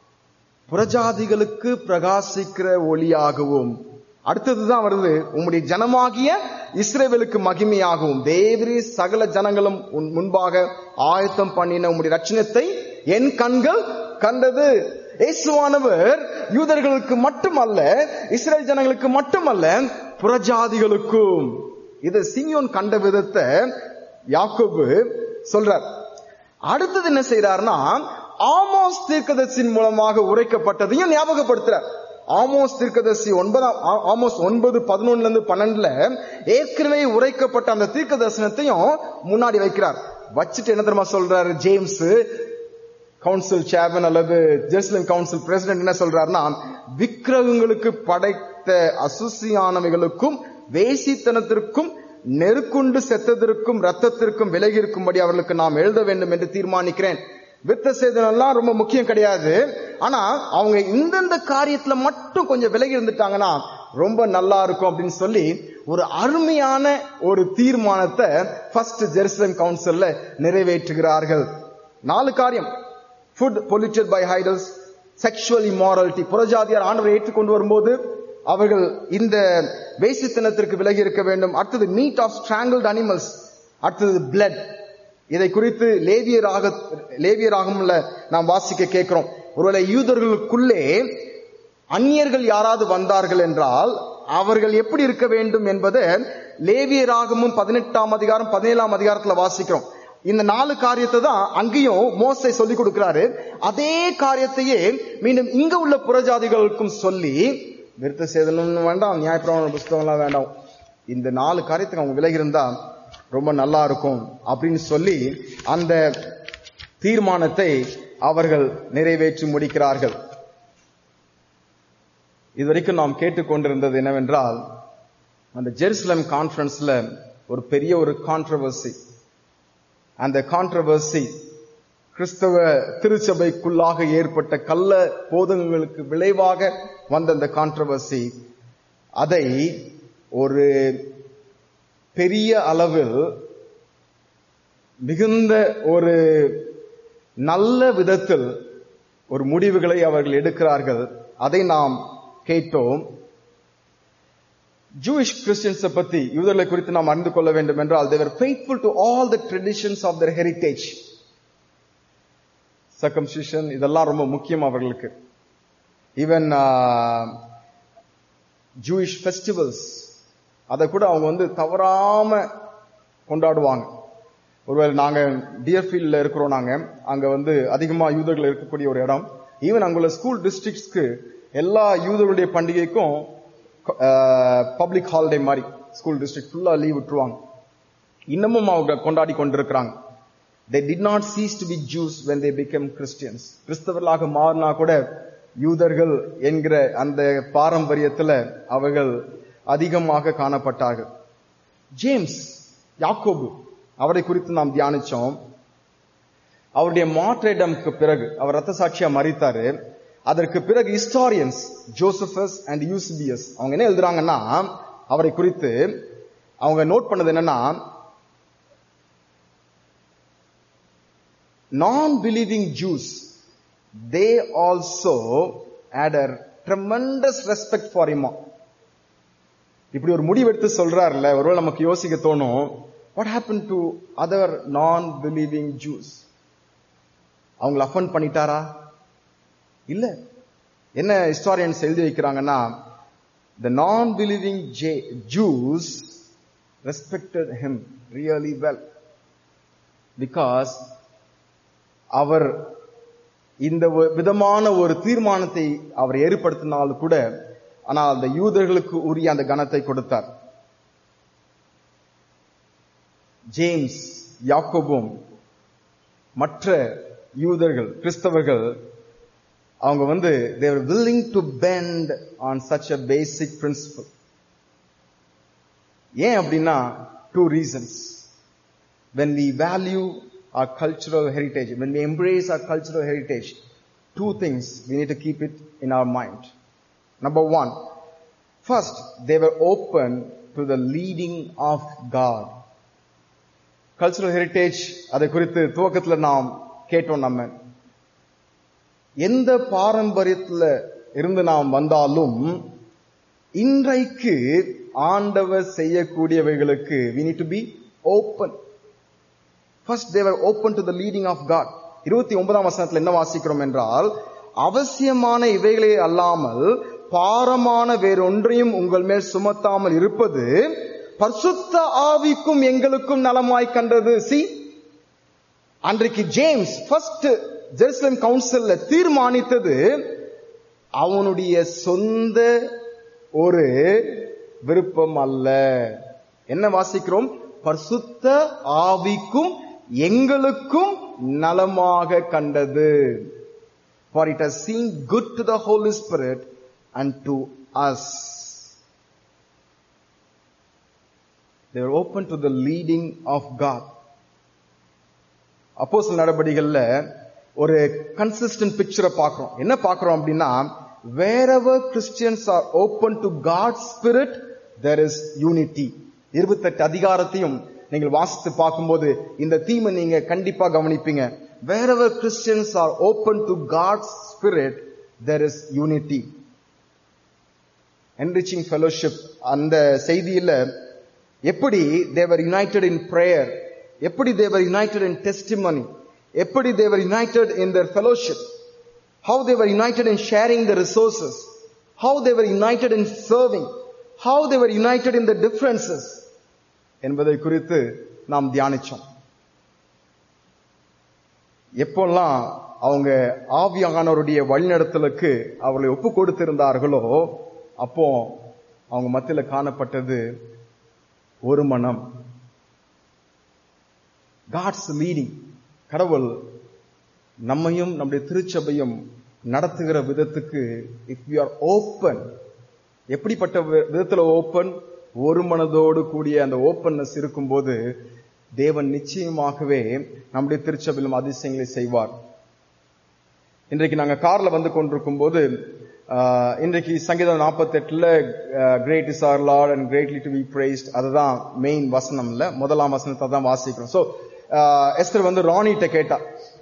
புறஜாதிகளுக்கு பிரகாசிக்கிற ஒளியாகவும் அடுத்ததுதான் வருது உம்முடைய ஜனமாகிய இஸ்ரேவேலுக்கு மகிமையாகவும் தேவரி சகல ஜனங்களும் உன் முன்பாக ஆயத்தம் பண்ணின உம்முடைய ரட்சணத்தை என் கண்கள் கண்டது இயேசுவானவர் யூதர்களுக்கு மட்டுமல்ல இஸ்ரேல் ஜனங்களுக்கு மட்டுமல்ல புறஜாதிகளுக்கும் இது சிமியோன் கண்ட விதத்தை யாக்கோபு சொல்றார் அடுத்தது என்ன செய்யறாருன்னா ஆமோஸ் தீர்க்கதர்சின் மூலமாக உரைக்கப்பட்டதையும் ஞாபகப்படுத்துறார் ஆமோஸ் தீர்க்கதர்சி ஒன்பதாம் ஆ- ஆமோஸ் ஒன்பது பதினொன்னுல இருந்து பன்னெண்டுல ஏற்கனவே உரைக்கப்பட்ட அந்த தீர்க்க தரிசனத்தையும் முன்னாடி வைக்கிறார் வச்சுட்டு என்ன தெரியுமா சொல்றாரு ஜேம்ஸ் கவுன்சில் சேர்மன் அல்லது ஜெருசலம் கவுன்சில் பிரசிடென்ட் என்ன சொல்றாருன்னா விக்கிரகங்களுக்கு படைத்த அசுசியானவைகளுக்கும் வேசித்தனத்திற்கும் நெருக்குண்டு செத்ததற்கும் ரத்தத்திற்கும் விலகி இருக்கும்படி அவர்களுக்கு நாம் எழுத வேண்டும் என்று தீர்மானிக்கிறேன் வித்த சேதனம்லாம் ரொம்ப முக்கியம் கிடையாது ஆனா அவங்க இந்தந்த காரியத்துல மட்டும் கொஞ்சம் விலகி இருந்துட்டாங்கன்னா ரொம்ப நல்லா இருக்கும் அப்படின்னு சொல்லி ஒரு அருமையான ஒரு தீர்மானத்தை ஃபர்ஸ்ட் ஜெருசலம் கவுன்சில்ல நிறைவேற்றுகிறார்கள் நாலு காரியம் food polluted by idols sexual immorality புறஜாதியார் ஆண்டவரை ஏற்றுக்கொண்டு வரும்போது அவர்கள் இந்த வேசித்தனத்திற்கு விலகி இருக்க வேண்டும் அடுத்தது மீட் ஆஃப் ஸ்ட்ராங்கிள்ட் அனிமல்ஸ் அடுத்தது பிளட் இதை குறித்து லேவியராக லேவியராகம்ல நாம் வாசிக்க கேட்கிறோம் ஒருவேளை யூதர்களுக்குள்ளே அந்நியர்கள் யாராவது வந்தார்கள் என்றால் அவர்கள் எப்படி இருக்க வேண்டும் என்பதை லேவியராகமும் பதினெட்டாம் அதிகாரம் பதினேழாம் அதிகாரத்துல வாசிக்கிறோம் இந்த நாலு காரியத்தை தான் அங்கேயும் மோசை சொல்லி கொடுக்கிறாரு அதே காரியத்தையே மீண்டும் இங்க உள்ள புறஜாதிகளுக்கும் சொல்லி விருத்த சேதனம் வேண்டாம் நியாயப்பிரமாண புஸ்தகம்லாம் வேண்டாம் இந்த நாலு காரியத்துக்கு அவங்க விலகி இருந்தா ரொம்ப நல்லா இருக்கும் அப்படின்னு சொல்லி அந்த தீர்மானத்தை அவர்கள் நிறைவேற்றி முடிக்கிறார்கள் இதுவரைக்கும் நாம் கேட்டுக்கொண்டிருந்தது என்னவென்றால் அந்த ஜெருசலம் கான்ஃபரன்ஸ்ல ஒரு பெரிய ஒரு கான்ட்ரவர்சி அந்த கான்ட்ரவர்சி கிறிஸ்தவ திருச்சபைக்குள்ளாக ஏற்பட்ட கள்ள போதகங்களுக்கு விளைவாக வந்த அந்த கான்ட்ரவர்சி அதை ஒரு பெரிய அளவில் மிகுந்த ஒரு நல்ல விதத்தில் ஒரு முடிவுகளை அவர்கள் எடுக்கிறார்கள் அதை நாம் கேட்டோம் ஜூயிஷ் கிறிஸ்டியன்ஸ் பத்தி யூதர்களை குறித்து நாம் அறிந்து கொள்ள வேண்டும் என்றால் they were faithful to all the traditions of their heritage circumcision இதெல்லாம் ரொம்ப முக்கியம் அவர்களுக்கு ஈவன் ஜூயிஷ் ஃபெஸ்டிவல்ஸ் அதை கூட அவங்க வந்து தவறாம கொண்டாடுவாங்க ஒருவேளை நாங்க டியர்ஃபீல்ட்ல இருக்கிறோம் நாங்க அங்க வந்து அதிகமா யூதர்கள் இருக்கக்கூடிய ஒரு இடம் ஈவன் அங்குள்ள ஸ்கூல் டிஸ்ட்ரிக்ட்ஸ்க்கு எல்லா யூதர்களுடைய பண்டிகைக்கும் பப்ளிக் ஹாலிடே மாதிரி ஸ்கூல் டிஸ்ட்ரிக்ட் ஃபுல்லா லீவ் விட்டுருவாங்க இன்னமும் அவங்க கொண்டாடி கொண்டிருக்கிறாங்க they did not cease to be Jews when they became Christians கிறிஸ்தவர்களாக மாறினா கூட யூதர்கள் என்கிற அந்த பாரம்பரியத்துல அவர்கள் அதிகமாக காணப்பட்டார்கள் ஜேம்ஸ் யாக்கோபு அவரை குறித்து நாம் தியானிச்சோம் அவருடைய மாற்றேடம்க்கு பிறகு அவர் ரத்த சாட்சியா மறித்தாரு அதற்கு பிறகு ஹிஸ்டாரியன்ஸ் ஜோசபஸ் அண்ட் யூசிபியஸ் அவங்க என்ன எழுதுறாங்கன்னா அவரை குறித்து அவங்க நோட் பண்ணது என்னன்னா non-believing Jews, they also had a tremendous respect for him. இப்படி ஒரு முடிவெடுத்து சொல்றாருல்ல ஒருவேளை நமக்கு யோசிக்க தோணும் what happen to other non believing Jews அவங்களை அஃபன் பண்ணிட்டாரா இல்ல என்ன ஹிஸ்டாரியன்ஸ் எழுதி வைக்கிறாங்கன்னா the non-believing J- Jews respected him really well because அவர் இந்த ஒ- விதமான ஒரு தீர்மானத்தை அவர் ஏற்படுத்தினாலும் கூட ஆனால் அந்த யூதர்களுக்கு உரிய அந்த கனத்தை கொடுத்தார் ஜேம்ஸ் யாக்கோபும் மற்ற யூதர்கள் கிறிஸ்தவர்கள் அவங்க வந்து they were willing to bend on such a basic principle ஏன் அப்படின்னா two reasons when we value our cultural heritage when we embrace our cultural heritage two things we need to keep it in our mind number one first they were open to the leading of god cultural heritage அதை குறித்து துவக்கத்துல நாம் கேட்டோம் நம்ம எந்த பாரம்பரியத்துல இருந்து நாம் வந்தாலும் இன்றைக்கு ஆண்டவர் செய்யக்கூடியவைகளுக்கு we need to be open first they were open to the leading of god இருபத்தி ஒன்பதாம் வசனத்துல என்ன வாசிக்கிறோம் என்றால் அவசியமான இவைகளே அல்லாமல் பாரமான வேறொன்றையும் உங்கள் மேல் சுமத்தாமல் இருப்பது பரிசுத்த ஆவிக்கும் எங்களுக்கும் நலமாய் கண்டது சி அன்றைக்கு ஜேம்ஸ் ஃபர்ஸ்ட் ஜெருசலம் கவுன்சில்ல தீர்மானித்தது அவனுடைய சொந்த ஒரு விருப்பம் அல்ல என்ன வாசிக்கிறோம் பரிசுத்த ஆவிக்கும் எங்களுக்கும் நலமாக கண்டது for it has seemed good to the Holy Spirit and to us. They were open to the leading of God. அப்போ சில நடவடிக்கைகள்ல ஒரு கன்சிஸ்டன்ட் பிக்சரை பார்க்கிறோம் என்ன பார்க்கிறோம் அப்படின்னா wherever Christians are open to God's spirit there is unity இருபத்தெட்டு அதிகாரத்தையும் நீங்கள் வாசித்து பார்க்கும்போது இந்த தீமை நீங்க கண்டிப்பா கவனிப்பீங்க wherever Christians are open to God's spirit there is unity enriching fellowship அந்த செய்தியில எப்படி தேவர் யுனைடெட் இன் பிரேயர் எப்படி தேவர் யுனைடெட் இன் டெஸ்டிமனி எப்படி they were united in their fellowship how they were united in sharing the resources how they were united in serving how they were united in the differences என்பதை குறித்து நாம் தியானிச்சோம் எப்போல்லாம் அவங்க ஆவியானவருடைய வழிநடத்தலுக்கு அவர்களை ஒப்பு கொடுத்திருந்தார்களோ அப்போ அவங்க மத்தியில காணப்பட்டது ஒரு மனம் காட்ஸ் லீடிங் கடவுள் நம்மையும் நம்முடைய திருச்சபையும் நடத்துகிற விதத்துக்கு இஃப் யூ ஆர் ஓப்பன் எப்படிப்பட்ட வி- விதத்துல ஓப்பன் ஒரு மனதோடு கூடிய அந்த ஓப்பன்னஸ் இருக்கும்போது தேவன் நிச்சயமாகவே நம்முடைய திருச்சபையிலும் அதிசயங்களை செய்வார் இன்றைக்கு நாங்க கார்ல வந்து கொண்டிருக்கும் போது ஆஹ், இன்றைக்கு சங்கீதம் 48 எட்டுல great is our lord and greatly to be praised அதுதான் மெயின் வசனம்ல முதலாம் வசனத்தை தான் வாசிக்கிறோம் சோ எஸ்தர் வந்து ராணிட்ட கேட்டா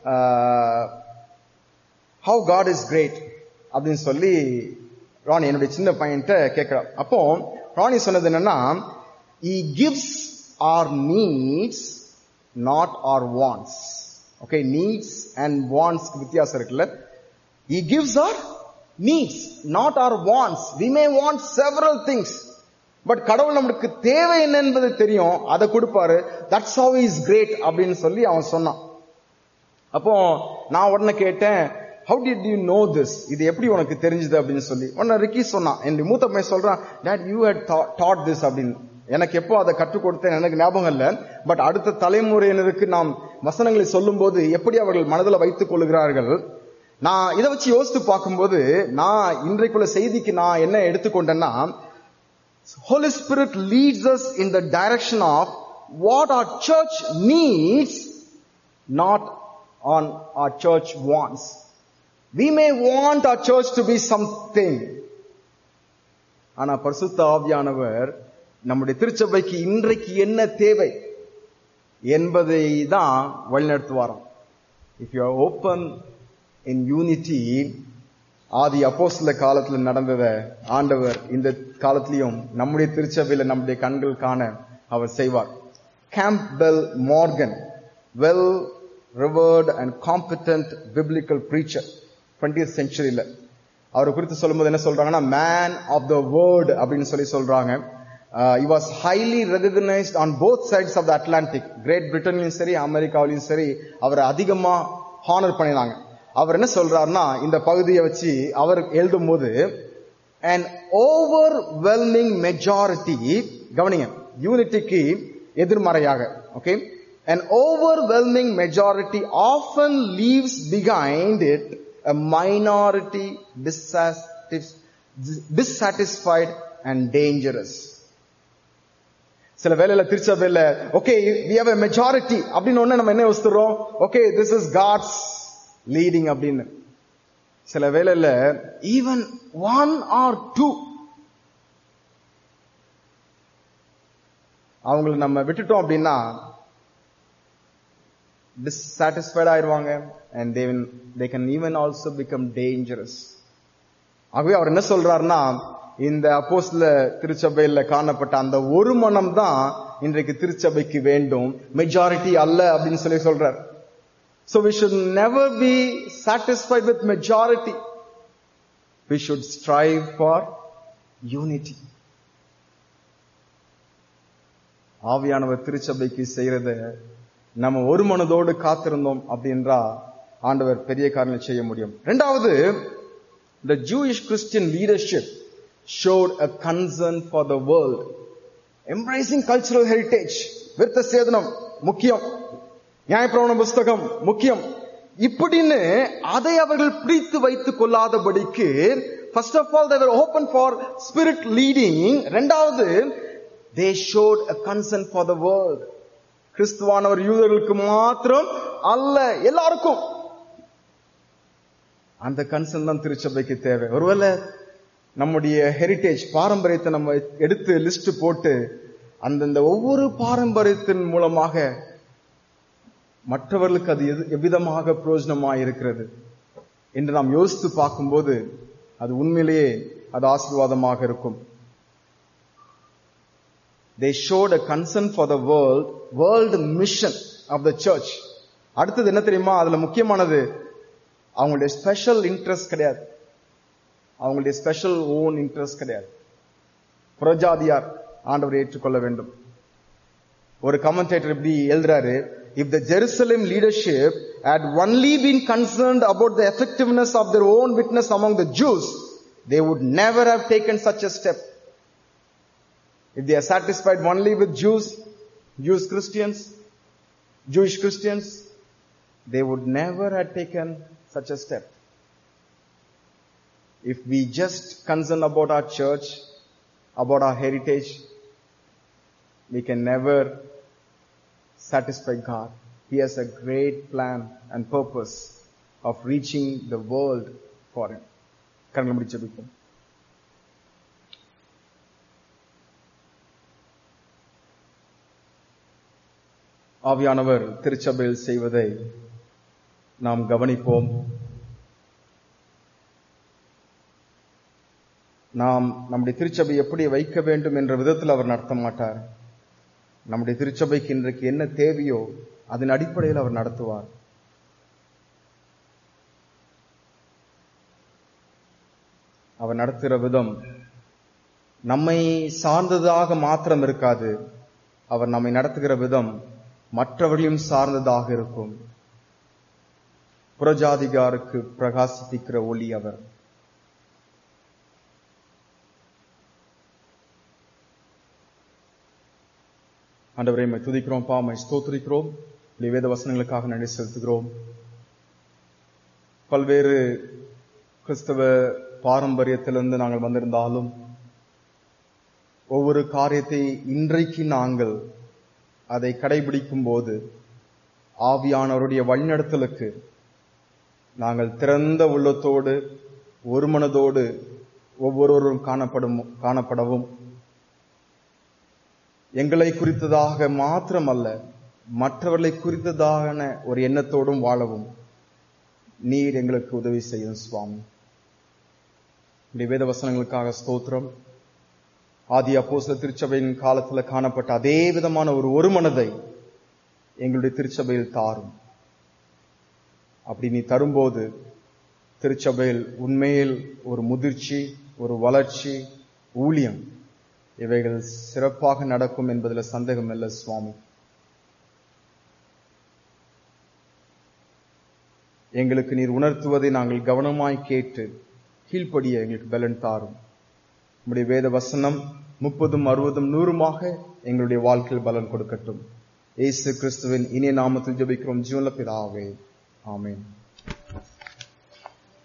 ஹவு காட் இஸ் கிரேட் அப்படின்னு சொல்லி ராணி என்னுடைய சின்ன பையன்கிட்ட கேட்கிறா அப்போ ராணி சொன்னது என்னன்னா he gives our needs not our wants okay needs and wants வித்தியாசம் இருக்குல்ல he gives our needs not our wants we may want several things but கடவுள் நமக்கு தேவை என்ன என்பது தெரியும் அதை கொடுப்பாரு that's how he is great அப்படின்னு சொல்லி அவன் சொன்னான் அப்போ நான் உடனே கேட்டேன் how did you know this இது எப்படி உனக்கு தெரிஞ்சது அப்படின்னு சொல்லி உடனே ரிக்கி சொன்னான் என் மூத்த பையன் சொல்றான் dad you had taught this அப்படின்னு எனக்கு எப்போ அதை கற்றுக் கொடுத்தேன் எனக்கு ஞாபகம் இல்லை பட் அடுத்த தலைமுறையினருக்கு நாம் வசனங்களை சொல்லும்போது எப்படி அவர்கள் மனதில் வைத்துக் கொள்கிறார்கள் நான் இதை வச்சு யோசித்து பார்க்கும்போது நான் இன்றைக்குள்ள செய்திக்கு நான் என்ன எடுத்துக்கொண்டேன்னா Holy Spirit leads us in the direction of what our church needs, not on our church wants. We may want our church to be something. ஆனா பரிசுத்த ஆவியானவர் நம்முடைய திருச்சபைக்கு இன்றைக்கு என்ன தேவை என்பதை தான் வழிநடத்துவாராம் if you are open in unity ஆதி அப்போஸ்தல காலத்துல நடந்தத ஆண்டவர் இந்த காலத்திலையும் நம்முடைய திருச்சபையில நம்முடைய கண்கள் காண அவர் செய்வார் Campbell Morgan, well revered and competent biblical preacher 20th centuryல அவரை குறித்து சொல்லும்போது என்ன சொல்றாங்கன்னா மேன் ஆஃப் த வேர்ட் அப்படின்னு சொல்லி சொல்றாங்க he was highly recognized on both sides of the Atlantic great பிரிட்டன்லயும் சரி அமெரிக்காவிலையும் சரி அவரை அதிகமா ஹானர் பண்ணினாங்க அவர் என்ன சொல்றாருன்னா இந்த பகுதியை வச்சு அவர் எழுதும் போது an overwhelming majority கவனிங்க யூனிட்டிக்கு எதிர்மறையாக okay an overwhelming majority often leaves behind it a minority dissatis- dissatisfied and dangerous சில வேலையில திருச்சபையில okay we have a majority அப்படின்னு ஒண்ணு நம்ம என்ன யோசிக்கிறோம் okay this is God's leading அப்படின்னு சில வேலையில ஈவன் ஒன் ஆர் டூ அவங்கள நம்ம விட்டுட்டோம் அப்படின்னா டிஸ்சாட்டிஸ்ஃபைட் ஆயிருவாங்க and they they can even also become dangerous ஆகவே அவர் என்ன சொல்றாருன்னா இந்த அப்போஸ்ல திருச்சபையில காணப்பட்ட அந்த ஒரு மனம் தான் இன்றைக்கு திருச்சபைக்கு வேண்டும் மெஜாரிட்டி அல்ல அப்படின்னு சொல்லி சொல்றார் So we should never be satisfied with majority. We should strive for unity. ஆவியானவர் திருச்சபைக்கு செய்யறத நம்ம ஒரு மனதோடு காத்திருந்தோம் அப்படின்றா ஆண்டவர் பெரிய காரணம் செய்ய முடியும் ரெண்டாவது the Jewish Christian leadership showed a concern for the world. Embracing cultural heritage. விருத்த சேதனம் முக்கியம் நியாயப்பிரவண புஸ்தகம் முக்கியம் இப்படின்னு அதை அவர்கள் பிடித்து வைத்துக் கொள்ளாதபடிக்கு first of all they were open for spirit leading ரெண்டாவது they showed a concern for the world கிறிஸ்துவானவர் யூதர்களுக்கு மாத்திரம் அல்ல எல்லாருக்கும் அந்த கன்சர்ன் தான் திருச்சபைக்கு தேவை ஒருவேளை நம்முடைய ஹெரிட்டேஜ் பாரம்பரியத்தை நம்ம எடுத்து லிஸ்ட் போட்டு அந்தந்த ஒவ்வொரு பாரம்பரியத்தின் மூலமாக மற்றவர்களுக்கு அது எது எவ்விதமாக பிரயோஜனமாக இருக்கிறது என்று நாம் யோசித்து பார்க்கும்போது அது உண்மையிலேயே அது ஆசீர்வாதமாக இருக்கும் they showed a concern for the world world mission of the church அடுத்தது என்ன தெரியுமா அதுல முக்கியமானது அவங்களுடைய ஸ்பெஷல் இன்ட்ரெஸ்ட் கிடையாது அவங்களுடைய ஸ்பெஷல் ஓன் இன்ட்ரெஸ்ட் கிடையாது புரஜாதியார் ஆண்டவரை ஏற்றுக்கொள்ள வேண்டும் ஒரு கமெண்டேட்டர் இப்படி எழுதுறாரு if the Jerusalem leadership had only been concerned about the effectiveness of their own witness among the Jews, they would never have taken such a step. If they are satisfied only with Jews, Jews Christians, Jewish Christians, they would never have taken such a step. If we just concern about our church, about our heritage, we can never satisfy God. He has a great plan and purpose of reaching the world for Him. கரங்களை முடிச்சு ஜெபிப்போம். ஆவியானவர் திருச்சபையில் செய்வதை நாம் கவனிப்போம் நாம் நம்முடைய திருச்சபை எப்படி வைக்க வேண்டும் என்ற விதத்தில் அவர் நடத்த மாட்டார் நம்முடைய திருச்சபைக்கு இன்றைக்கு என்ன தேவையோ அதன் அடிப்படையில் அவர் நடத்துவார் அவர் நடத்துகிற விதம் நம்மை சார்ந்ததாக மாத்திரம் இருக்காது அவர் நம்மை நடத்துகிற விதம் மற்றவர்களையும் சார்ந்ததாக இருக்கும் புறஜாதிகாருக்கு பிரகாசிப்பிக்கிற ஒளி அவர் ஆண்டவரை மை துதிக்கிறோம் பா மை ஸ்தோத்திரிக்கிறோம் இந்த வேத வசனங்களுக்காக நன்றி செலுத்துகிறோம் பல்வேறு கிறிஸ்தவ பாரம்பரியத்திலிருந்து நாங்கள் வந்திருந்தாலும் ஒவ்வொரு காரியத்தை இன்றைக்கு நாங்கள் அதை கடைபிடிக்கும் போது ஆவியானவருடைய வழிநடத்தலுக்கு நாங்கள் திறந்த உள்ளத்தோடு ஒரு மனதோடு ஒவ்வொருவரும் காணப்படும் காணப்படவும் எங்களை குறித்ததாக மாத்திரமல்ல மற்றவர்களை குறித்ததான ஒரு எண்ணத்தோடும் வாழவும் நீர் எங்களுக்கு உதவி செய்யும் சுவாமி இந்த வேத வசனங்களுக்காக ஸ்தோத்திரம் ஆதி அப்போஸ்ல திருச்சபையின் காலத்துல காணப்பட்ட அதே விதமான ஒரு ஒரு மனதை எங்களுடைய திருச்சபையில் தாரும் அப்படி நீ தரும்போது திருச்சபையில் உண்மையில் ஒரு முதிர்ச்சி ஒரு வளர்ச்சி ஊழியம் இவைகள் சிறப்பாக நடக்கும் என்பதில் சந்தேகம் இல்லை சுவாமி எங்களுக்கு நீர் உணர்த்துவதை நாங்கள் கவனமாய் கேட்டு கீழ்ப்படிய எங்களுக்கு பலன் தாரும் நம்முடைய வேத வசனம் முப்பதும் அறுபதும் நூறுமாக எங்களுடைய வாழ்க்கையில் பலன் கொடுக்கட்டும் இயேசு கிறிஸ்துவின் இனிய நாமத்தில் ஜெபிக்கிறோம் ஜீவன பிதாவே ஆமென்